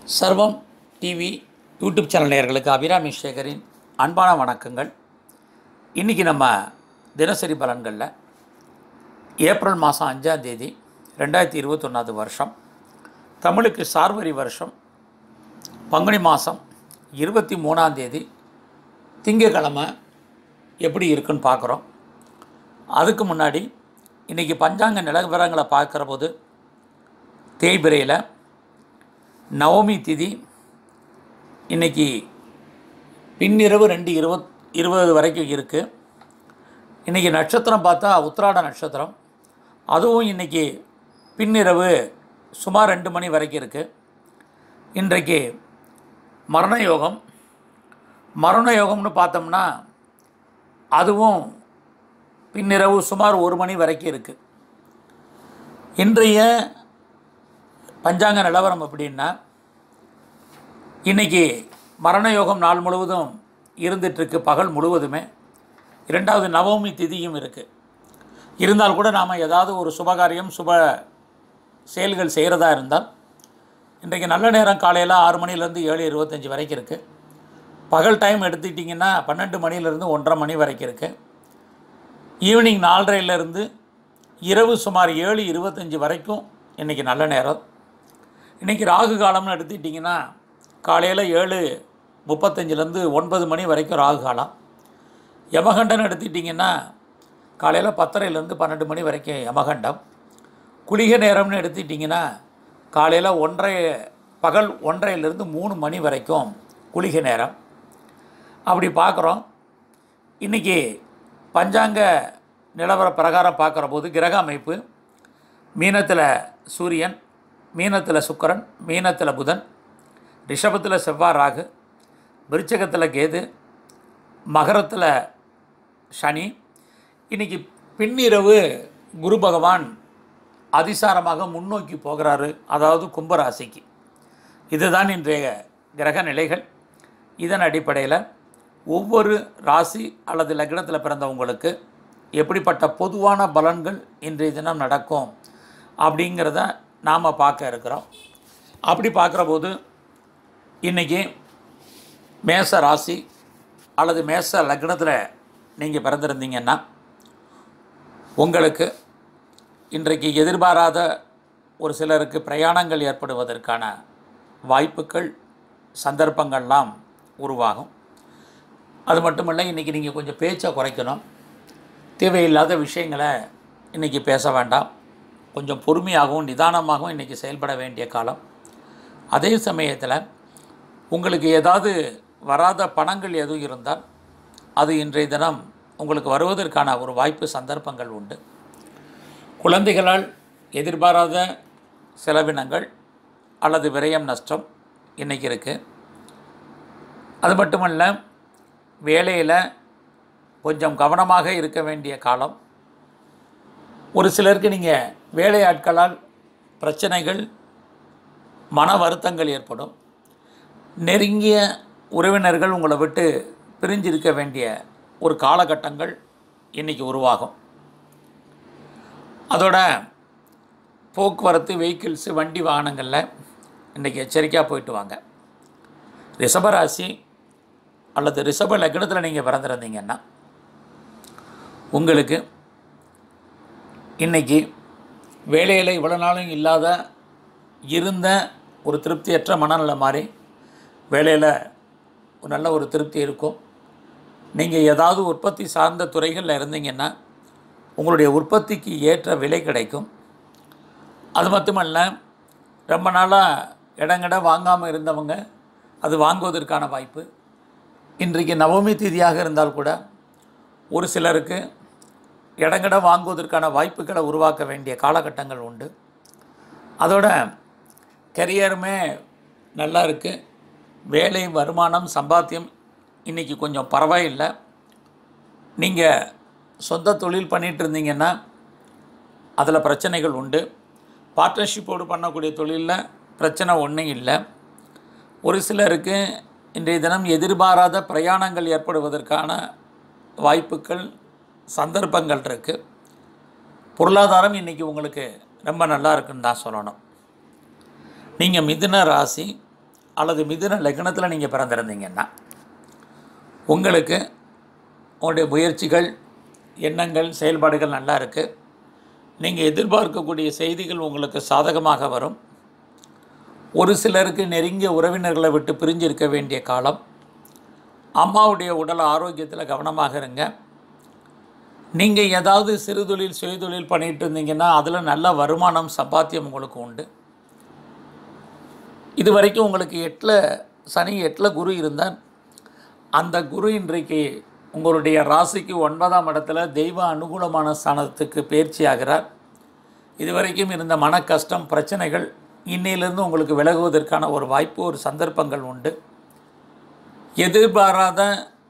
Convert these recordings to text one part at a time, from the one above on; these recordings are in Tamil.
சர்வம் டிவி யூடியூப் சேனல் நேயர்களுக்கு அபிராமி சேகரின் அன்பான வணக்கங்கள் இன்றைக்கி நம்ம தினசரி பலன்களில் ஏப்ரல் மாதம் அஞ்சாம் தேதி ரெண்டாயிரத்தி இருபத்தொன்னாவது வருஷம் தமிழுக்கு சார்வரி வருஷம் பங்குனி மாதம் இருபத்தி மூணாம் தேதி திங்கக்கிழமை எப்படி இருக்குன்னு பார்க்குறோம் அதுக்கு முன்னாடி இன்றைக்கி பஞ்சாங்க நிலவரங்களை பார்க்குற போது தேய்பிரையில் நவமி திதி இன்னைக்கு பின்னிரவு ரெண்டு இருபத் இருபது வரைக்கும் இருக்குது இன்றைக்கி நட்சத்திரம் பார்த்தா உத்திராட நட்சத்திரம் அதுவும் இன்றைக்கி பின்னிரவு சுமார் ரெண்டு மணி வரைக்கும் இருக்குது இன்றைக்கு மரண யோகம் மரண யோகம்னு பார்த்தோம்னா அதுவும் பின்னிரவு சுமார் ஒரு மணி வரைக்கும் இருக்குது இன்றைய பஞ்சாங்க நிலவரம் எப்படின்னா இன்றைக்கி மரண யோகம் நாள் முழுவதும் இருந்துகிட்ருக்கு பகல் முழுவதுமே இரண்டாவது நவமி திதியும் இருக்குது இருந்தால் கூட நாம் ஏதாவது ஒரு சுபகாரியம் சுப செயல்கள் செய்கிறதா இருந்தால் இன்றைக்கு நல்ல நேரம் காலையில் ஆறு மணிலேருந்து ஏழு இருபத்தஞ்சி வரைக்கும் இருக்குது பகல் டைம் எடுத்துக்கிட்டிங்கன்னா பன்னெண்டு மணிலேருந்து ஒன்றரை மணி வரைக்கும் இருக்குது ஈவினிங் நாலரைலேருந்து இரவு சுமார் ஏழு இருபத்தஞ்சி வரைக்கும் இன்றைக்கி நல்ல நேரம் இன்றைக்கி ராகு காலம்னு எடுத்துக்கிட்டிங்கன்னா காலையில் ஏழு முப்பத்தஞ்சிலேருந்து ஒன்பது மணி வரைக்கும் ராகு காலம் யமகண்டம் எடுத்துக்கிட்டிங்கன்னா காலையில் பத்தரைலேருந்து பன்னெண்டு மணி வரைக்கும் யமகண்டம் குளிகை நேரம்னு எடுத்துக்கிட்டிங்கன்னா காலையில் ஒன்றரை பகல் ஒன்றரைலேருந்து மூணு மணி வரைக்கும் குளிகை நேரம் அப்படி பார்க்குறோம் இன்றைக்கி பஞ்சாங்க நிலவர பிரகாரம் பார்க்குற போது கிரக அமைப்பு மீனத்தில் சூரியன் மீனத்தில் சுக்கிரன் மீனத்தில் புதன் ரிஷபத்தில் செவ்வாய் ராகு விருச்சகத்தில் கேது மகரத்தில் சனி இன்னைக்கு பின்னிரவு குரு பகவான் அதிசாரமாக முன்னோக்கி போகிறாரு அதாவது கும்பராசிக்கு இதுதான் இன்றைய கிரக நிலைகள் இதன் அடிப்படையில் ஒவ்வொரு ராசி அல்லது லக்னத்தில் பிறந்தவங்களுக்கு எப்படிப்பட்ட பொதுவான பலன்கள் இன்றைய தினம் நடக்கும் அப்படிங்கிறத நாம் பார்க்க இருக்கிறோம் அப்படி பார்க்குற போது இன்றைக்கி மேச ராசி அல்லது மேச லக்னத்தில் நீங்கள் பிறந்திருந்தீங்கன்னா உங்களுக்கு இன்றைக்கு எதிர்பாராத ஒரு சிலருக்கு பிரயாணங்கள் ஏற்படுவதற்கான வாய்ப்புகள் சந்தர்ப்பங்கள்லாம் உருவாகும் அது மட்டும் இல்லை இன்றைக்கி நீங்கள் கொஞ்சம் பேச்சை குறைக்கணும் தேவையில்லாத விஷயங்களை இன்றைக்கி பேச வேண்டாம் கொஞ்சம் பொறுமையாகவும் நிதானமாகவும் இன்றைக்கி செயல்பட வேண்டிய காலம் அதே சமயத்தில் உங்களுக்கு ஏதாவது வராத பணங்கள் எதுவும் இருந்தால் அது இன்றைய தினம் உங்களுக்கு வருவதற்கான ஒரு வாய்ப்பு சந்தர்ப்பங்கள் உண்டு குழந்தைகளால் எதிர்பாராத செலவினங்கள் அல்லது விரயம் நஷ்டம் இன்றைக்கி இருக்குது அது மட்டுமல்ல வேலையில் கொஞ்சம் கவனமாக இருக்க வேண்டிய காலம் ஒரு சிலருக்கு நீங்கள் வேலையாட்களால் பிரச்சனைகள் மன வருத்தங்கள் ஏற்படும் நெருங்கிய உறவினர்கள் உங்களை விட்டு பிரிஞ்சிருக்க வேண்டிய ஒரு காலகட்டங்கள் இன்றைக்கி உருவாகும் அதோட போக்குவரத்து வெஹிக்கிள்ஸு வண்டி வாகனங்களில் இன்றைக்கி எச்சரிக்கையாக போயிட்டு வாங்க ரிஷபராசி அல்லது ரிஷப லக்னத்தில் நீங்கள் பிறந்திருந்தீங்கன்னா உங்களுக்கு இன்றைக்கி வேலையில் இவ்வளோ நாளும் இல்லாத இருந்த ஒரு திருப்தியற்ற மனநிலை மாதிரி வேலையில் ஒரு நல்ல ஒரு திருப்தி இருக்கும் நீங்கள் ஏதாவது உற்பத்தி சார்ந்த துறைகளில் இருந்தீங்கன்னா உங்களுடைய உற்பத்திக்கு ஏற்ற விலை கிடைக்கும் அது மட்டுமல்ல ரொம்ப நாளாக இடங்கட வாங்காமல் இருந்தவங்க அது வாங்குவதற்கான வாய்ப்பு இன்றைக்கு நவமி திதியாக இருந்தால் கூட ஒரு சிலருக்கு இடங்கட வாங்குவதற்கான வாய்ப்புகளை உருவாக்க வேண்டிய காலகட்டங்கள் உண்டு அதோட கரியருமே நல்லா இருக்குது வேலை வருமானம் சம்பாத்தியம் இன்றைக்கி கொஞ்சம் பரவாயில்லை நீங்கள் சொந்த தொழில் பண்ணிகிட்டு இருந்தீங்கன்னா அதில் பிரச்சனைகள் உண்டு பார்ட்னர்ஷிப்போடு பண்ணக்கூடிய தொழிலில் பிரச்சனை ஒன்றும் இல்லை ஒரு சிலருக்கு இன்றைய தினம் எதிர்பாராத பிரயாணங்கள் ஏற்படுவதற்கான வாய்ப்புகள் சந்தர்ப்பங்கள் இருக்குது பொருளாதாரம் இன்றைக்கி உங்களுக்கு ரொம்ப நல்லா இருக்குன்னு தான் சொல்லணும் நீங்கள் மிதுன ராசி அல்லது மிதுன லக்னத்தில் நீங்கள் பிறந்திருந்தீங்கன்னா உங்களுக்கு உங்களுடைய முயற்சிகள் எண்ணங்கள் செயல்பாடுகள் நல்லா இருக்குது நீங்கள் எதிர்பார்க்கக்கூடிய செய்திகள் உங்களுக்கு சாதகமாக வரும் ஒரு சிலருக்கு நெருங்கிய உறவினர்களை விட்டு பிரிஞ்சு இருக்க வேண்டிய காலம் அம்மாவுடைய உடல் ஆரோக்கியத்தில் கவனமாக இருங்க நீங்கள் ஏதாவது சிறு தொழில் சுயதொழில் பண்ணிகிட்டு இருந்தீங்கன்னா அதில் நல்ல வருமானம் சம்பாத்தியம் உங்களுக்கு உண்டு இது வரைக்கும் உங்களுக்கு எட்டில் சனி எட்டில் குரு இருந்தால் அந்த குரு இன்றைக்கு உங்களுடைய ராசிக்கு ஒன்பதாம் இடத்துல தெய்வ அனுகூலமான ஸ்தானத்துக்கு பயிற்சி ஆகிறார் இதுவரைக்கும் இருந்த மன கஷ்டம் பிரச்சனைகள் இன்னையிலிருந்து உங்களுக்கு விலகுவதற்கான ஒரு வாய்ப்பு ஒரு சந்தர்ப்பங்கள் உண்டு எதிர்பாராத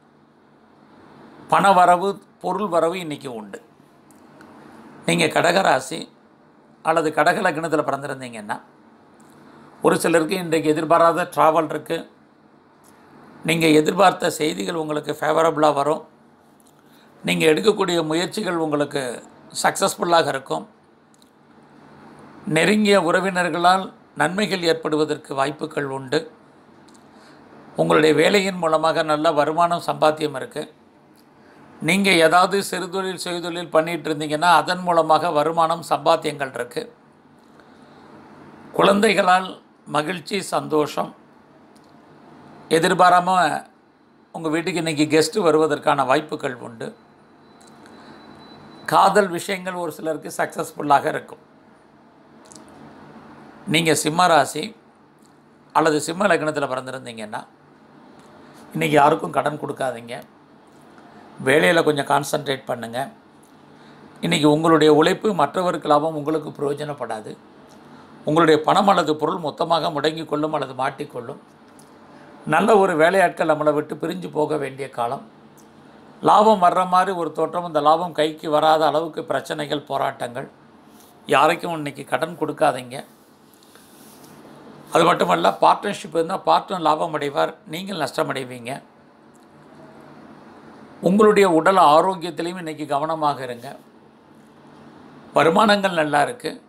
பண வரவு பொருள் வரவு இன்றைக்கி உண்டு நீங்கள் கடகராசி அல்லது கடக லக்னத்தில் பிறந்திருந்தீங்கன்னா ஒரு சிலருக்கு இன்றைக்கு எதிர்பாராத ட்ராவல் இருக்குது நீங்கள் எதிர்பார்த்த செய்திகள் உங்களுக்கு ஃபேவரபுளாக வரும் நீங்கள் எடுக்கக்கூடிய முயற்சிகள் உங்களுக்கு சக்ஸஸ்ஃபுல்லாக இருக்கும் நெருங்கிய உறவினர்களால் நன்மைகள் ஏற்படுவதற்கு வாய்ப்புகள் உண்டு உங்களுடைய வேலையின் மூலமாக நல்ல வருமானம் சம்பாத்தியம் இருக்குது நீங்கள் ஏதாவது சிறு தொழில் சுயதொழில் பண்ணிகிட்டு இருந்தீங்கன்னா அதன் மூலமாக வருமானம் சம்பாத்தியங்கள் இருக்குது குழந்தைகளால் மகிழ்ச்சி சந்தோஷம் எதிர்பாராமல் உங்கள் வீட்டுக்கு இன்றைக்கி கெஸ்ட்டு வருவதற்கான வாய்ப்புகள் உண்டு காதல் விஷயங்கள் ஒரு சிலருக்கு சக்ஸஸ்ஃபுல்லாக இருக்கும் நீங்கள் சிம்ம ராசி அல்லது சிம்ம லக்னத்தில் பிறந்திருந்தீங்கன்னா இன்றைக்கி யாருக்கும் கடன் கொடுக்காதீங்க வேலையில் கொஞ்சம் கான்சன்ட்ரேட் பண்ணுங்கள் இன்றைக்கி உங்களுடைய உழைப்பு மற்றவருக்கு லாபம் உங்களுக்கு பிரயோஜனப்படாது உங்களுடைய பணம் அல்லது பொருள் மொத்தமாக முடங்கி கொள்ளும் அல்லது மாட்டிக்கொள்ளும் நல்ல ஒரு வேலையாட்கள் நம்மளை விட்டு பிரிஞ்சு போக வேண்டிய காலம் லாபம் வர்ற மாதிரி ஒரு தோற்றம் இந்த லாபம் கைக்கு வராத அளவுக்கு பிரச்சனைகள் போராட்டங்கள் யாருக்கும் இன்றைக்கி கடன் கொடுக்காதீங்க அது மட்டுமல்ல பார்ட்னர்ஷிப் இருந்தால் பார்ட்னர் லாபம் அடைவார் நீங்கள் நஷ்டமடைவீங்க உங்களுடைய உடல் ஆரோக்கியத்திலையும் இன்றைக்கி கவனமாக இருங்க வருமானங்கள் நல்லா இருக்குது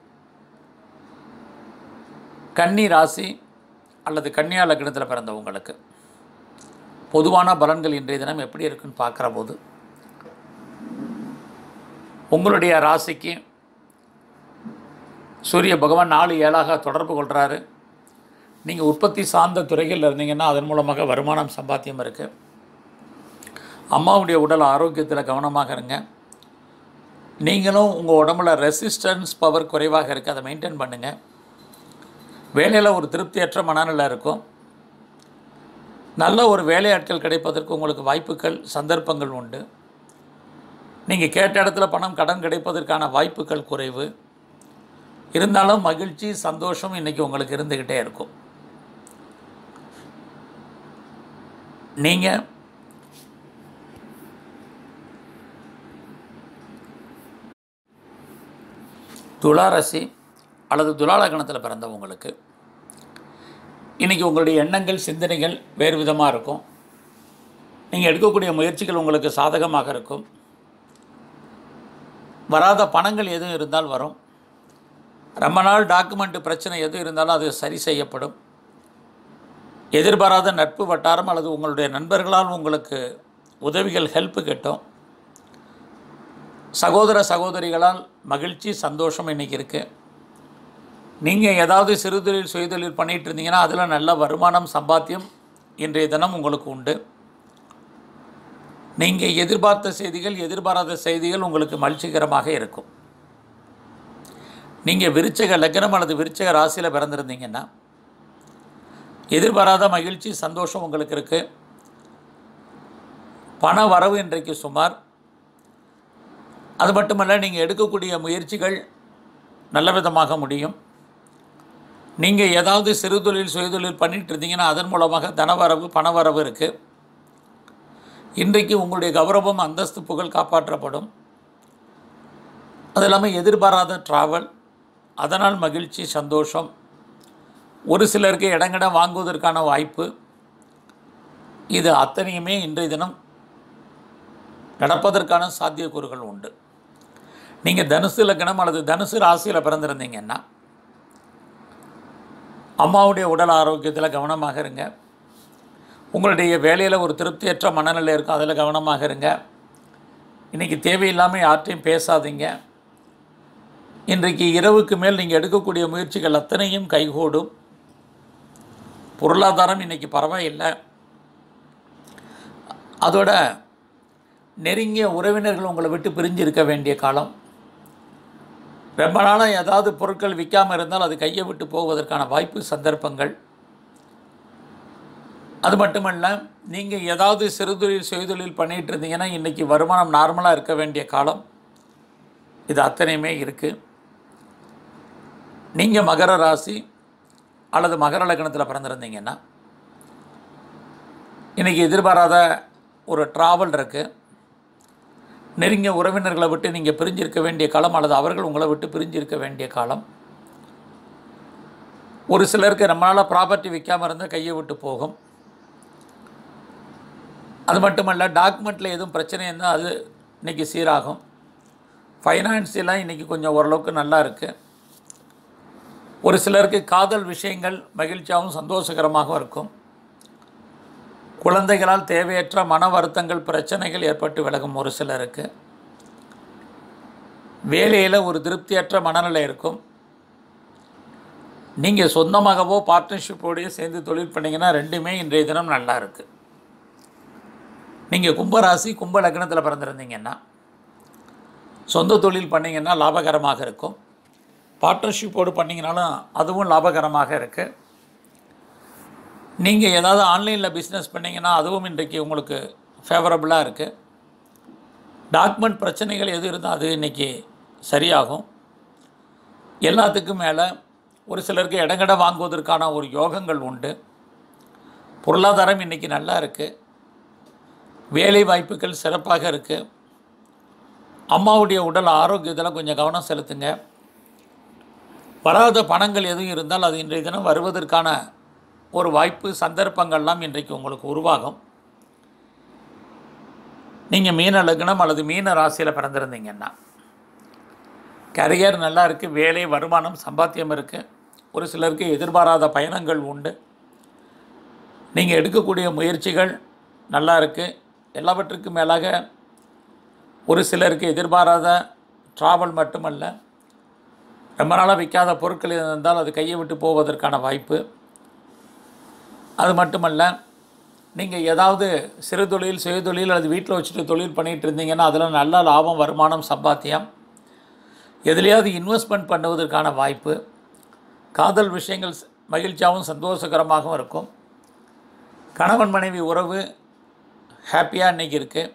கன்னி ராசி அல்லது கன்னியா லக்னத்தில் பிறந்தவங்களுக்கு பொதுவான பலன்கள் இன்றைய தினம் எப்படி இருக்குன்னு பார்க்குற போது உங்களுடைய ராசிக்கு சூரிய பகவான் நாலு ஏழாக தொடர்பு கொள்கிறாரு நீங்கள் உற்பத்தி சார்ந்த துறைகளில் இருந்தீங்கன்னா அதன் மூலமாக வருமானம் சம்பாத்தியம் இருக்குது அம்மாவுடைய உடல் ஆரோக்கியத்தில் கவனமாக இருங்க நீங்களும் உங்கள் உடம்புல ரெசிஸ்டன்ஸ் பவர் குறைவாக இருக்குது அதை மெயின்டைன் பண்ணுங்கள் வேலையில் ஒரு திருப்தியற்ற மனநிலை இருக்கும் நல்ல ஒரு வேலையாட்கள் கிடைப்பதற்கு உங்களுக்கு வாய்ப்புகள் சந்தர்ப்பங்கள் உண்டு நீங்கள் கேட்ட இடத்துல பணம் கடன் கிடைப்பதற்கான வாய்ப்புகள் குறைவு இருந்தாலும் மகிழ்ச்சி சந்தோஷம் இன்றைக்கி உங்களுக்கு இருந்துக்கிட்டே இருக்கும் நீங்கள் துளாராசி அல்லது துலாலகணத்தில் பிறந்தவங்களுக்கு இன்றைக்கி உங்களுடைய எண்ணங்கள் சிந்தனைகள் வேறு விதமாக இருக்கும் நீங்கள் எடுக்கக்கூடிய முயற்சிகள் உங்களுக்கு சாதகமாக இருக்கும் வராத பணங்கள் எதுவும் இருந்தால் வரும் ரொம்ப நாள் டாக்குமெண்ட் பிரச்சனை எது இருந்தாலும் அது சரி செய்யப்படும் எதிர்பாராத நட்பு வட்டாரம் அல்லது உங்களுடைய நண்பர்களால் உங்களுக்கு உதவிகள் ஹெல்ப்பு கிட்டும் சகோதர சகோதரிகளால் மகிழ்ச்சி சந்தோஷம் இன்றைக்கி இருக்குது நீங்கள் ஏதாவது சிறு தொழில் சுயதொழில் பண்ணிகிட்டு இருந்தீங்கன்னா அதில் நல்ல வருமானம் சம்பாத்தியம் இன்றைய தினம் உங்களுக்கு உண்டு நீங்கள் எதிர்பார்த்த செய்திகள் எதிர்பாராத செய்திகள் உங்களுக்கு மகிழ்ச்சிகரமாக இருக்கும் நீங்கள் விருச்சக லக்னம் அல்லது விருச்சக ராசியில் பிறந்திருந்தீங்கன்னா எதிர்பாராத மகிழ்ச்சி சந்தோஷம் உங்களுக்கு இருக்குது பண வரவு இன்றைக்கு சுமார் அது மட்டுமல்ல நீங்கள் எடுக்கக்கூடிய முயற்சிகள் நல்ல விதமாக முடியும் நீங்கள் ஏதாவது சிறு தொழில் சுயதொழில் பண்ணிட்டு இருந்தீங்கன்னா அதன் மூலமாக தனவரவு பணவரவு இருக்குது இன்றைக்கு உங்களுடைய கௌரவம் அந்தஸ்து புகழ் காப்பாற்றப்படும் அது இல்லாமல் எதிர்பாராத ட்ராவல் அதனால் மகிழ்ச்சி சந்தோஷம் ஒரு சிலருக்கு இடங்கடம் வாங்குவதற்கான வாய்ப்பு இது அத்தனையுமே இன்றைய தினம் நடப்பதற்கான சாத்தியக்கூறுகள் உண்டு நீங்கள் தனுசு லக்னம் அல்லது தனுசு ராசியில் பிறந்திருந்தீங்கன்னா அம்மாவுடைய உடல் ஆரோக்கியத்தில் கவனமாக இருங்க உங்களுடைய வேலையில் ஒரு திருப்தியற்ற மனநிலை இருக்கும் அதில் கவனமாக இருங்க இன்றைக்கி தேவையில்லாமல் யார்ட்டையும் பேசாதீங்க இன்றைக்கு இரவுக்கு மேல் நீங்கள் எடுக்கக்கூடிய முயற்சிகள் அத்தனையும் கைகூடும் பொருளாதாரம் இன்றைக்கி பரவாயில்லை அதோட நெருங்கிய உறவினர்கள் உங்களை விட்டு பிரிஞ்சு இருக்க வேண்டிய காலம் ரொம்ப நாளாக ஏதாவது பொருட்கள் விற்காமல் இருந்தால் அது கையை விட்டு போவதற்கான வாய்ப்பு சந்தர்ப்பங்கள் அது மட்டுமல்ல நீங்கள் ஏதாவது சிறுதொழில் சுயதொழில் பண்ணிகிட்டு இருந்தீங்கன்னா இன்றைக்கி வருமானம் நார்மலாக இருக்க வேண்டிய காலம் இது அத்தனையுமே இருக்குது நீங்கள் மகர ராசி அல்லது மகர லக்னத்தில் பிறந்திருந்தீங்கன்னா இன்றைக்கி எதிர்பாராத ஒரு ட்ராவல் இருக்குது நெருங்கிய உறவினர்களை விட்டு நீங்கள் பிரிஞ்சிருக்க வேண்டிய காலம் அல்லது அவர்கள் உங்களை விட்டு பிரிஞ்சிருக்க வேண்டிய காலம் ஒரு சிலருக்கு ரொம்ப நாளாக ப்ராப்பர்ட்டி விற்காமல் இருந்தால் கையை விட்டு போகும் அது மட்டுமல்ல டாக்குமெண்ட்டில் எதுவும் பிரச்சனை இருந்தால் அது இன்றைக்கி சீராகும் ஃபைனான்சியலாக இன்றைக்கி கொஞ்சம் ஓரளவுக்கு நல்லா இருக்குது ஒரு சிலருக்கு காதல் விஷயங்கள் மகிழ்ச்சியாகவும் சந்தோஷகரமாகவும் இருக்கும் குழந்தைகளால் தேவையற்ற மன வருத்தங்கள் பிரச்சனைகள் ஏற்பட்டு விலகும் ஒரு சிலருக்கு வேலையில் ஒரு திருப்தியற்ற மனநிலை இருக்கும் நீங்கள் சொந்தமாகவோ பார்ட்னர்ஷிப்போடையோ சேர்ந்து தொழில் பண்ணிங்கன்னா ரெண்டுமே இன்றைய தினம் நல்லா இருக்குது நீங்கள் கும்பராசி கும்ப லக்னத்தில் பிறந்திருந்தீங்கன்னா சொந்த தொழில் பண்ணிங்கன்னா லாபகரமாக இருக்கும் பார்ட்னர்ஷிப்போடு பண்ணிங்கனாலும் அதுவும் லாபகரமாக இருக்குது நீங்கள் ஏதாவது ஆன்லைனில் பிஸ்னஸ் பண்ணிங்கன்னா அதுவும் இன்றைக்கு உங்களுக்கு ஃபேவரபுளாக இருக்குது டாக்குமெண்ட் பிரச்சனைகள் எது இருந்தால் அது இன்றைக்கி சரியாகும் எல்லாத்துக்கும் மேலே ஒரு சிலருக்கு இடங்கட வாங்குவதற்கான ஒரு யோகங்கள் உண்டு பொருளாதாரம் இன்றைக்கி நல்லா இருக்குது வேலை வாய்ப்புகள் சிறப்பாக இருக்குது அம்மாவுடைய உடல் ஆரோக்கியத்தில் கொஞ்சம் கவனம் செலுத்துங்க வராத பணங்கள் எதுவும் இருந்தால் அது இன்றைய தினம் வருவதற்கான ஒரு வாய்ப்பு சந்தர்ப்பங்கள்லாம் இன்றைக்கு உங்களுக்கு உருவாகும் நீங்கள் மீன லக்னம் அல்லது மீன ராசியில் பிறந்திருந்தீங்கன்னா கரியர் நல்லா இருக்குது வேலை வருமானம் சம்பாத்தியம் இருக்குது ஒரு சிலருக்கு எதிர்பாராத பயணங்கள் உண்டு நீங்கள் எடுக்கக்கூடிய முயற்சிகள் நல்லா இருக்குது எல்லாவற்றுக்கும் மேலாக ஒரு சிலருக்கு எதிர்பாராத ட்ராவல் மட்டுமல்ல ரொம்ப நாளாக விற்காத பொருட்கள் இருந்தால் அது கையை விட்டு போவதற்கான வாய்ப்பு அது மட்டுமல்ல நீங்கள் ஏதாவது சிறு தொழில் சுய தொழில் அல்லது வீட்டில் வச்சுட்டு தொழில் பண்ணிகிட்டு இருந்தீங்கன்னா அதில் நல்ல லாபம் வருமானம் சம்பாத்தியம் எதுலையாவது இன்வெஸ்ட்மெண்ட் பண்ணுவதற்கான வாய்ப்பு காதல் விஷயங்கள் ச- மகிழ்ச்சியாகவும் சந்தோஷகரமாகவும் இருக்கும் கணவன் மனைவி உறவு ஹாப்பியாக இன்றைக்கி இருக்குது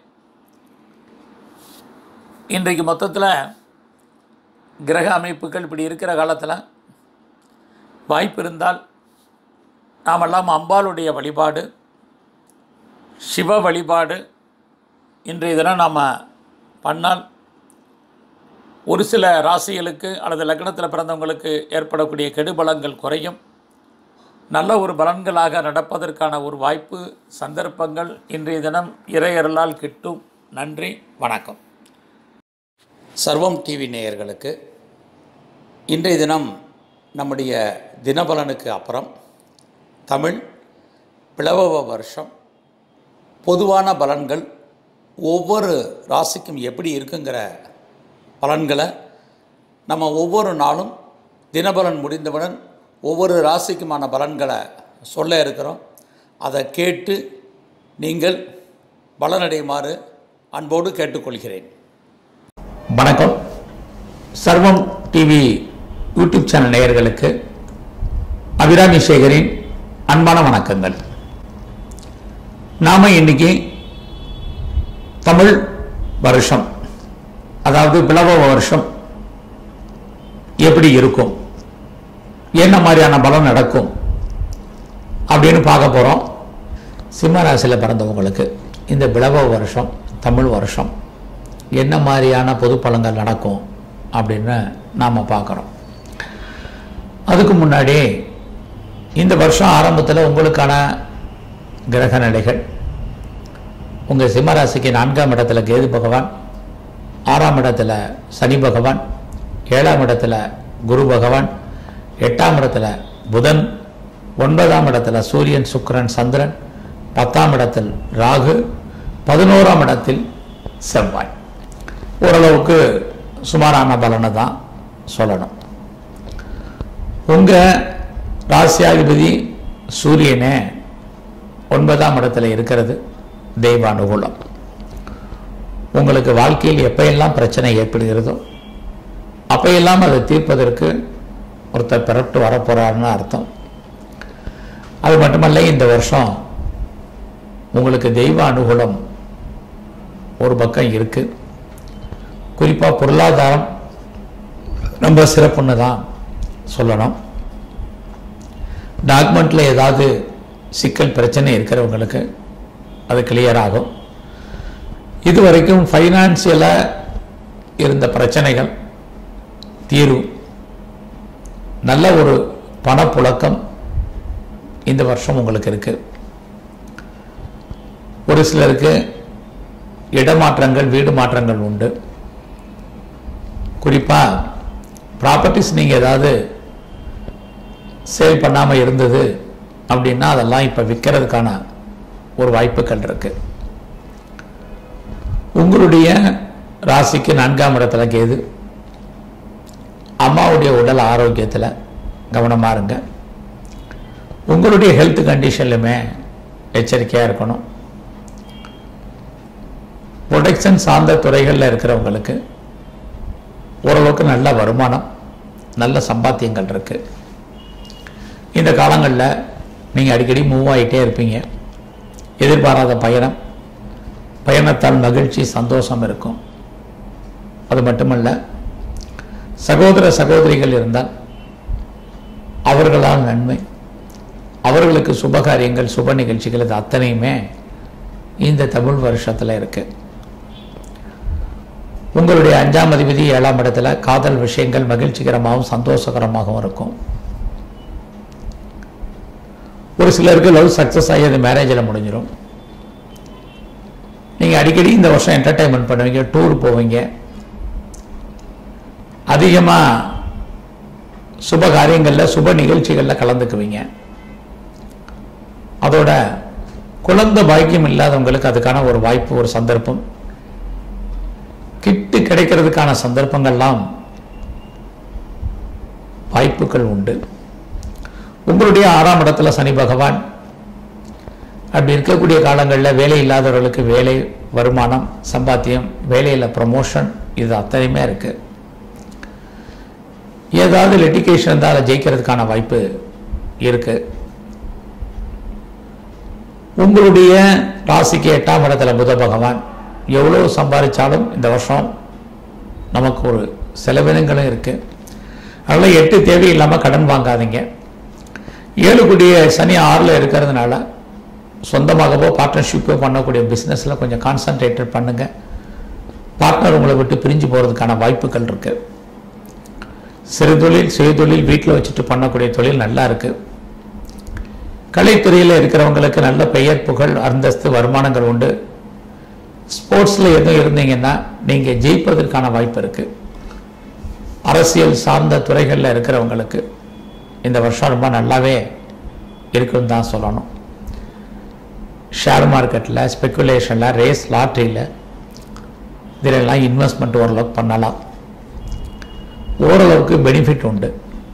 இன்றைக்கு மொத்தத்தில் கிரக அமைப்புகள் இப்படி இருக்கிற காலத்தில் வாய்ப்பு இருந்தால் நாமெல்லாம் அம்பாளுடைய வழிபாடு சிவ வழிபாடு இன்றைய தினம் நாம் பண்ணால் ஒரு சில ராசிகளுக்கு அல்லது லக்னத்தில் பிறந்தவங்களுக்கு ஏற்படக்கூடிய கெடுபலங்கள் குறையும் நல்ல ஒரு பலன்களாக நடப்பதற்கான ஒரு வாய்ப்பு சந்தர்ப்பங்கள் இன்றைய தினம் இறையருளால் கிட்டும் நன்றி வணக்கம் சர்வம் டிவி நேயர்களுக்கு இன்றைய தினம் நம்முடைய தினபலனுக்கு அப்புறம் தமிழ் பிளவ வருஷம் பொதுவான பலன்கள் ஒவ்வொரு ராசிக்கும் எப்படி இருக்குங்கிற பலன்களை நம்ம ஒவ்வொரு நாளும் தினபலன் முடிந்தவுடன் ஒவ்வொரு ராசிக்குமான பலன்களை சொல்ல இருக்கிறோம் அதை கேட்டு நீங்கள் பலனடையுமாறு அன்போடு கேட்டுக்கொள்கிறேன் வணக்கம் சர்வம் டிவி யூடியூப் சேனல் நேயர்களுக்கு அபிராமி சேகரின் அன்பான வணக்கங்கள் நாம் இன்னைக்கு தமிழ் வருஷம் அதாவது பிளவ வருஷம் எப்படி இருக்கும் என்ன மாதிரியான பலம் நடக்கும் அப்படின்னு பார்க்க போகிறோம் சிம்ம ராசியில் பிறந்தவங்களுக்கு இந்த பிளவ வருஷம் தமிழ் வருஷம் என்ன மாதிரியான பொது பலன்கள் நடக்கும் அப்படின்னு நாம் பார்க்குறோம் அதுக்கு முன்னாடி இந்த வருஷம் ஆரம்பத்தில் உங்களுக்கான கிரக நிலைகள் உங்கள் சிம்மராசிக்கு நான்காம் இடத்துல கேது பகவான் ஆறாம் இடத்துல சனி பகவான் ஏழாம் இடத்துல குரு பகவான் எட்டாம் இடத்துல புதன் ஒன்பதாம் இடத்துல சூரியன் சுக்கிரன் சந்திரன் பத்தாம் இடத்தில் ராகு பதினோராம் இடத்தில் செவ்வாய் ஓரளவுக்கு சுமாரான பலனை தான் சொல்லணும் உங்கள் ராசியாதிபதி சூரியனே ஒன்பதாம் இடத்துல இருக்கிறது தெய்வ அனுகூலம் உங்களுக்கு வாழ்க்கையில் எப்பையெல்லாம் பிரச்சனை ஏற்படுகிறதோ அப்பையெல்லாம் அதை தீர்ப்பதற்கு ஒருத்தர் பிறப்பிட்டு வரப்போறாருன்னு அர்த்தம் அது மட்டுமல்ல இந்த வருஷம் உங்களுக்கு தெய்வ அனுகூலம் ஒரு பக்கம் இருக்கு குறிப்பாக பொருளாதாரம் ரொம்ப சிறப்புன்னு தான் சொல்லணும் டாக்குமெண்ட்டில் ஏதாவது சிக்கல் பிரச்சனை இருக்கிறவங்களுக்கு அது கிளியர் ஆகும் இது வரைக்கும் ஃபைனான்சியலாக இருந்த பிரச்சனைகள் தீரும் நல்ல ஒரு பணப்புழக்கம் இந்த வருஷம் உங்களுக்கு இருக்கு ஒரு சிலருக்கு இடமாற்றங்கள் வீடு மாற்றங்கள் உண்டு குறிப்பாக ப்ராப்பர்ட்டிஸ் நீங்கள் ஏதாவது சேல் பண்ணாமல் இருந்தது அப்படின்னா அதெல்லாம் இப்போ விற்கிறதுக்கான ஒரு வாய்ப்புகள் இருக்கு உங்களுடைய ராசிக்கு நான்காம் இடத்துல கேது அம்மாவுடைய உடல் ஆரோக்கியத்தில் கவனமாக இருங்க உங்களுடைய ஹெல்த் கண்டிஷன்லையுமே எச்சரிக்கையாக இருக்கணும் ப்ரொடெக்ஷன் சார்ந்த துறைகளில் இருக்கிறவங்களுக்கு ஓரளவுக்கு நல்ல வருமானம் நல்ல சம்பாத்தியங்கள் இருக்கு இந்த காலங்களில் நீங்கள் அடிக்கடி மூவ் ஆகிட்டே இருப்பீங்க எதிர்பாராத பயணம் பயணத்தால் மகிழ்ச்சி சந்தோஷம் இருக்கும் அது மட்டுமல்ல சகோதர சகோதரிகள் இருந்தால் அவர்களால் நன்மை அவர்களுக்கு சுபகாரியங்கள் சுப நிகழ்ச்சிகள் இது அத்தனையுமே இந்த தமிழ் வருஷத்தில் இருக்கு உங்களுடைய அஞ்சாம் அதிபதி ஏழாம் இடத்துல காதல் விஷயங்கள் மகிழ்ச்சிகரமாகவும் சந்தோஷகரமாகவும் இருக்கும் ஒரு சிலருக்கு லவ் சக்ஸஸ் ஆகி அது மேரேஜில் முடிஞ்சிடும் நீங்கள் அடிக்கடி இந்த வருஷம் என்டர்டைன்மெண்ட் பண்ணுவீங்க டூர் போவீங்க அதிகமாக சுப காரியங்களில் சுப நிகழ்ச்சிகளில் கலந்துக்குவீங்க அதோட குழந்தை பாக்கியம் இல்லாதவங்களுக்கு அதுக்கான ஒரு வாய்ப்பு ஒரு சந்தர்ப்பம் கிட்டு கிடைக்கிறதுக்கான சந்தர்ப்பங்கள்லாம் வாய்ப்புகள் உண்டு உங்களுடைய ஆறாம் இடத்துல சனி பகவான் அப்படி இருக்கக்கூடிய காலங்களில் வேலை இல்லாதவர்களுக்கு வேலை வருமானம் சம்பாத்தியம் வேலையில் ப்ரமோஷன் இது அத்தனையுமே இருக்கு ஏதாவது லிட்டிகேஷன் இருந்தால் அதை ஜெயிக்கிறதுக்கான வாய்ப்பு இருக்கு உங்களுடைய ராசிக்கு எட்டாம் இடத்துல புத பகவான் எவ்வளோ சம்பாதிச்சாலும் இந்த வருஷம் நமக்கு ஒரு செலவினங்களும் இருக்கு அதனால் எட்டு தேவையில்லாமல் கடன் வாங்காதீங்க ஏழு கூடிய சனி ஆறில் இருக்கிறதுனால சொந்தமாகவோ பார்ட்னர்ஷிப்போ பண்ணக்கூடிய பிஸ்னஸில் கொஞ்சம் கான்சன்ட்ரேட்டட் பண்ணுங்கள் பார்ட்னர் உங்களை விட்டு பிரிஞ்சு போகிறதுக்கான வாய்ப்புகள் இருக்கு சிறு தொழில் சுய தொழில் வீட்டில் வச்சுட்டு பண்ணக்கூடிய தொழில் நல்லா இருக்கு கலைத்துறையில் இருக்கிறவங்களுக்கு நல்ல பெயர் புகழ் அந்தஸ்து வருமானங்கள் உண்டு ஸ்போர்ட்ஸில் எதுவும் இருந்தீங்கன்னா நீங்கள் ஜெயிப்பதற்கான வாய்ப்பு இருக்குது அரசியல் சார்ந்த துறைகளில் இருக்கிறவங்களுக்கு இந்த வருஷம் ரொம்ப நல்லாவே இருக்குன்னு தான் சொல்லணும் ஷேர் மார்க்கெட்டில் ஸ்பெக்குலேஷனில் ரேஸ் லாட்ரியில் இதிலெல்லாம் இன்வெஸ்ட்மெண்ட் ஓரளவுக்கு பண்ணலாம் ஓரளவுக்கு பெனிஃபிட் உண்டு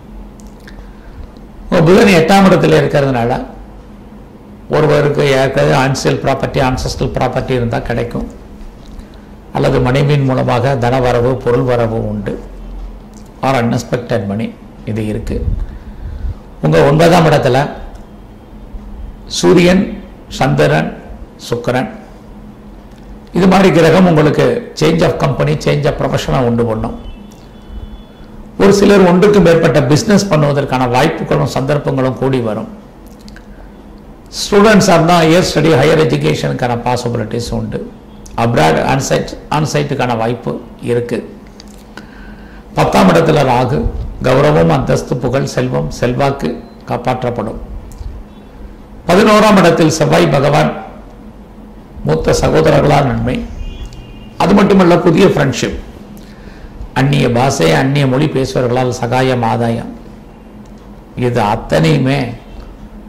உங்க புதன் எட்டாம் இடத்துல இருக்கிறதுனால ஒருவருக்கு ஏற்கனவே ஆன்சியல் ப்ராப்பர்ட்டி ஆன்சஸ்டல் ப்ராப்பர்ட்டி இருந்தால் கிடைக்கும் அல்லது மனைவியின் மூலமாக தனவரவு பொருள் வரவு உண்டு ஆர் அன்எக்ஸ்பெக்டட் மணி இது இருக்கு உங்கள் ஒன்பதாம் இடத்துல சூரியன் சந்திரன் சுக்கிரன் இது மாதிரி கிரகம் உங்களுக்கு change of company change of ப்ரொஃபஷனை உண்டு பண்ணும் ஒரு சிலர் ஒன்றுக்கு மேற்பட்ட பிஸ்னஸ் பண்ணுவதற்கான வாய்ப்புகளும் சந்தர்ப்பங்களும் கூடி வரும் ஸ்டூடெண்ட்ஸாக இருந்தால் ஹையர் ஸ்டடி ஹையர் எஜுகேஷனுக்கான பாசிபிலிட்டிஸ் உண்டு அப்ராட் ஆன்சைட் ஆன்சைட்டுக்கான வாய்ப்பு இருக்குது பத்தாம் இடத்துல ராகு கௌரவம் அந்தஸ்து புகழ் செல்வம் செல்வாக்கு காப்பாற்றப்படும் பதினோராம் இடத்தில் செவ்வாய் பகவான் மூத்த சகோதரர்களால் நன்மை அது மட்டுமல்ல புதிய ஃப்ரெண்ட்ஷிப் அந்நிய பாஷை அந்நிய மொழி பேசுபவர்களால் சகாயம் ஆதாயம் இது அத்தனையுமே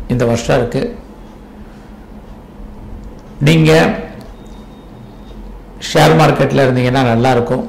இந்த வருஷம் இருக்கு நீங்கள் ஷேர் மார்க்கெட்டில் இருந்தீங்கன்னா நல்லா இருக்கும்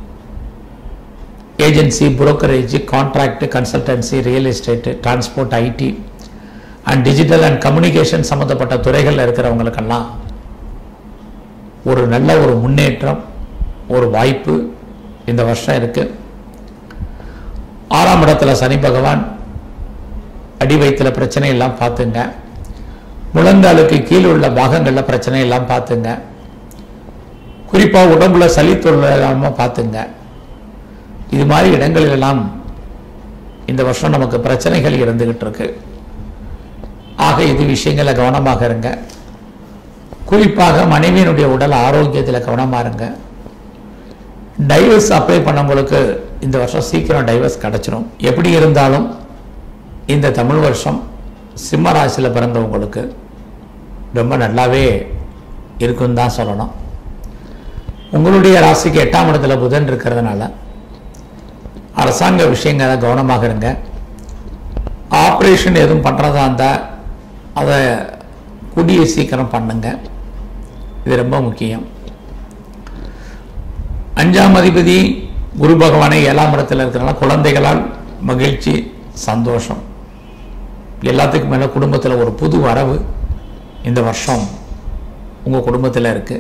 agency brokerage contract consultancy real estate transport IT and digital and communication சம்மந்தப்பட்ட துறைகளில் இருக்கிறவங்களுக்கெல்லாம் ஒரு நல்ல ஒரு முன்னேற்றம் ஒரு வாய்ப்பு இந்த வருஷம் இருக்கு ஆறாம் இடத்துல சனி பகவான் அடி வயிற்றுல பிரச்சனை எல்லாம் பார்த்துங்க முழங்காலுக்கு கீழ் உள்ள பாகங்களில் பிரச்சனை எல்லாம் பார்த்துங்க குறிப்பாக உடம்புல சளி தொழிலாமல் பார்த்துங்க இது மாதிரி இடங்களிலெல்லாம் இந்த வருஷம் நமக்கு பிரச்சனைகள் இருந்துகிட்டு இருக்கு ஆக இது விஷயங்களை கவனமாக இருங்க குறிப்பாக மனைவியினுடைய உடல் ஆரோக்கியத்தில் கவனமாக இருங்க டைவர்ஸ் அப்ளை பண்ணவங்களுக்கு இந்த வருஷம் சீக்கிரம் டைவர்ஸ் கிடச்சிரும் எப்படி இருந்தாலும் இந்த தமிழ் வருஷம் சிம்ம ராசியில் பிறந்தவங்களுக்கு ரொம்ப நல்லாவே இருக்குன்னு தான் சொல்லணும் உங்களுடைய ராசிக்கு எட்டாம் இடத்துல புதன் இருக்கிறதுனால அரசாங்க விஷயங்களை கவனமாக இருங்க ஆப்ரேஷன் எதுவும் பண்ணுறதா இருந்தால் அதை கூடிய சீக்கிரம் பண்ணுங்க இது ரொம்ப முக்கியம் அஞ்சாம் அதிபதி குரு பகவானை ஏழாம் இடத்துல இருக்கிறனால குழந்தைகளால் மகிழ்ச்சி சந்தோஷம் எல்லாத்துக்கும் மேலே குடும்பத்தில் ஒரு புது வரவு இந்த வருஷம் உங்கள் குடும்பத்தில் இருக்கு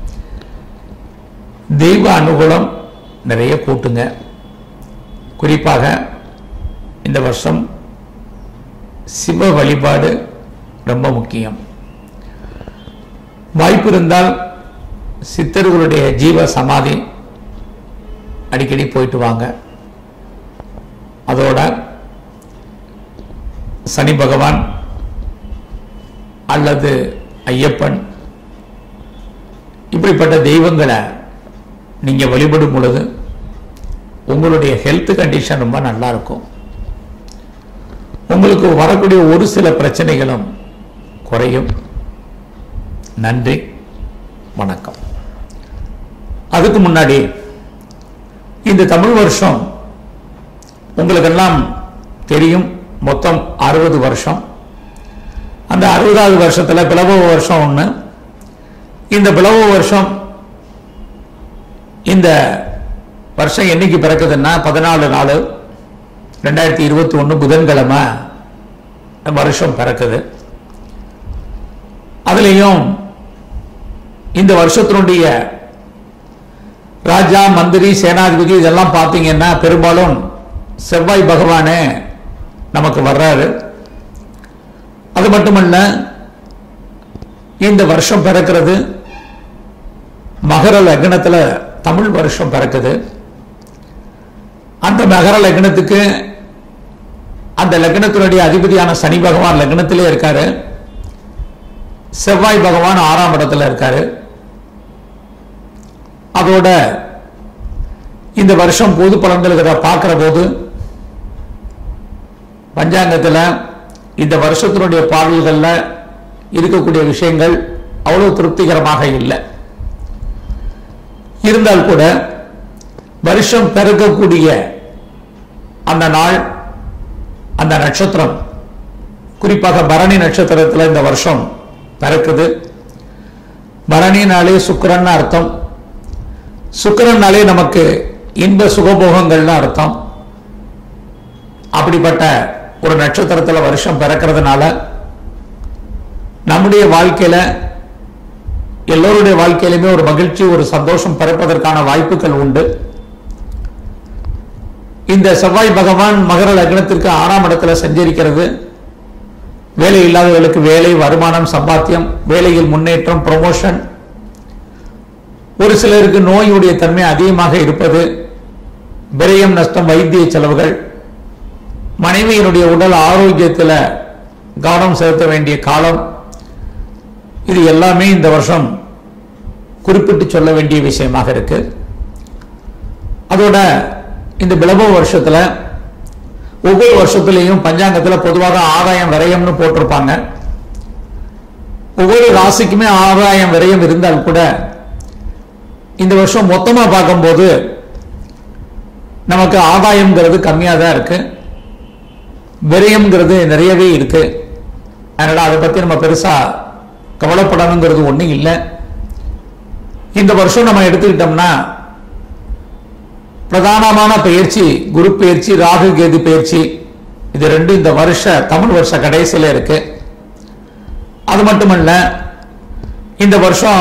தெய்வ அனுகூலம் நிறைய கூட்டுங்க குறிப்பாக இந்த வருஷம் சிவ வழிபாடு ரொம்ப முக்கியம் வாய்ப்பு இருந்தால் சித்தர்களுடைய ஜீவ சமாதி அடிக்கடி போயிட்டு வாங்க அதோட சனி பகவான் அல்லது ஐயப்பன் இப்படிப்பட்ட தெய்வங்களை நீங்க வழிபடும் பொழுது உங்களுடைய ஹெல்த் கண்டிஷன் ரொம்ப நல்லா இருக்கும் உங்களுக்கு வரக்கூடிய ஒரு சில பிரச்சனைகளும் குறையும் நன்றி வணக்கம் அதுக்கு முன்னாடி இந்த தமிழ் வருஷம் உங்களுக்கெல்லாம் தெரியும் மொத்தம் அறுபது வருஷம் அந்த அறுபதாவது வருஷத்துல பிளவ வருஷம் ஒன்று இந்த பிளவ வருஷம் இந்த வருஷம் என்னைக்கு பிறக்குதுன்னா பதினாலு நாலு ரெண்டாயிரத்தி இருபத்தி ஒன்று புதன்கிழமை வருஷம் பிறக்குது அதுலேயும் இந்த வருஷத்தினுடைய ராஜா மந்திரி சேனாதிபதி இதெல்லாம் பார்த்தீங்கன்னா பெரும்பாலும் செவ்வாய் பகவானே நமக்கு வர்றாரு அது மட்டுமல்ல இந்த வருஷம் பிறக்கிறது மகர லக்னத்தில் தமிழ் வருஷம் பிறக்குது அந்த மகர லக்னத்துக்கு அந்த லக்னத்தினுடைய அதிபதியான சனி பகவான் லக்னத்திலே இருக்காரு செவ்வாய் பகவான் ஆறாம் இடத்துல இருக்காரு அதோட இந்த வருஷம் பொது பலன்களை பார்க்கிற போது பஞ்சாங்கத்தில் இந்த வருஷத்தினுடைய பாடல்களில் இருக்கக்கூடிய விஷயங்கள் அவ்வளவு திருப்திகரமாக இல்லை இருந்தால் கூட வருஷம் பிறக்கக்கூடிய அந்த நாள் அந்த நட்சத்திரம் குறிப்பாக பரணி நட்சத்திரத்தில் இந்த வருஷம் பிறக்குது பரணினாலே சுக்கிரன் அர்த்தம் சுக்கிரன்னாலே நமக்கு இன்ப சுகபோகங்கள்னு அர்த்தம் அப்படிப்பட்ட ஒரு நட்சத்திரத்தில் வருஷம் பிறக்கிறதுனால நம்முடைய வாழ்க்கையில எல்லோருடைய வாழ்க்கையிலுமே ஒரு மகிழ்ச்சி ஒரு சந்தோஷம் பிறப்பதற்கான வாய்ப்புகள் உண்டு இந்த செவ்வாய் பகவான் மகர லக்னத்திற்கு ஆறாம் இடத்துல சஞ்சரிக்கிறது வேலை இல்லாதவர்களுக்கு வேலை வருமானம் சம்பாத்தியம் வேலையில் முன்னேற்றம் ப்ரொமோஷன் ஒரு சிலருக்கு நோயுடைய தன்மை அதிகமாக இருப்பது விரயம் நஷ்டம் வைத்திய செலவுகள் மனைவியினுடைய உடல் ஆரோக்கியத்தில் கவனம் செலுத்த வேண்டிய காலம் இது எல்லாமே இந்த வருஷம் குறிப்பிட்டு சொல்ல வேண்டிய விஷயமாக இருக்கு அதோட இந்த பிளவ வருஷத்துல ஒவ்வொரு வருஷத்துலையும் பஞ்சாங்கத்துல பொதுவாக ஆதாயம் விரயம்னு போட்டிருப்பாங்க ஒவ்வொரு ராசிக்குமே ஆதாயம் விரயம் இருந்தால் கூட இந்த வருஷம் மொத்தமா பார்க்கும்போது நமக்கு ஆதாயம்ங்கிறது கம்மியாக தான் இருக்கு விரயம்ங்கிறது நிறையவே இருக்கு அதனால் அதை பற்றி நம்ம பெருசாக கவலைப்படணுங்கிறது ஒன்றும் இல்லை இந்த வருஷம் நம்ம எடுத்துக்கிட்டோம்னா பிரதானமான பயிற்சி குரு பயிற்சி ராகு கேது பயிற்சி இது ரெண்டும் இந்த வருஷ தமிழ் வருஷ கடைசியில் இருக்கு அது மட்டுமல்ல இந்த வருஷம்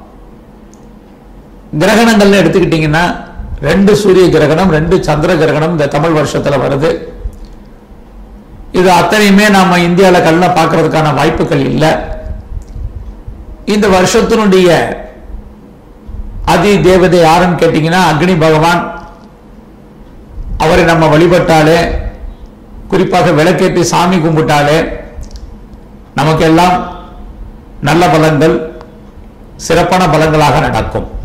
கிரகணங்கள்னு எடுத்துக்கிட்டீங்கன்னா ரெண்டு சூரிய கிரகணம் ரெண்டு சந்திர கிரகணம் இந்த தமிழ் வருஷத்துல வருது இது அத்தனையுமே நாம இந்தியாவில் கல்ல பார்க்கறதுக்கான வாய்ப்புகள் இல்லை இந்த வருஷத்தினுடைய அதி தேவதை யாருன்னு கேட்டீங்கன்னா அக்னி பகவான் அவரை நம்ம வழிபட்டாலே குறிப்பாக விளக்கேற்றி சாமி கும்பிட்டாலே நமக்கெல்லாம் நல்ல பலன்கள் சிறப்பான பலன்களாக நடக்கும்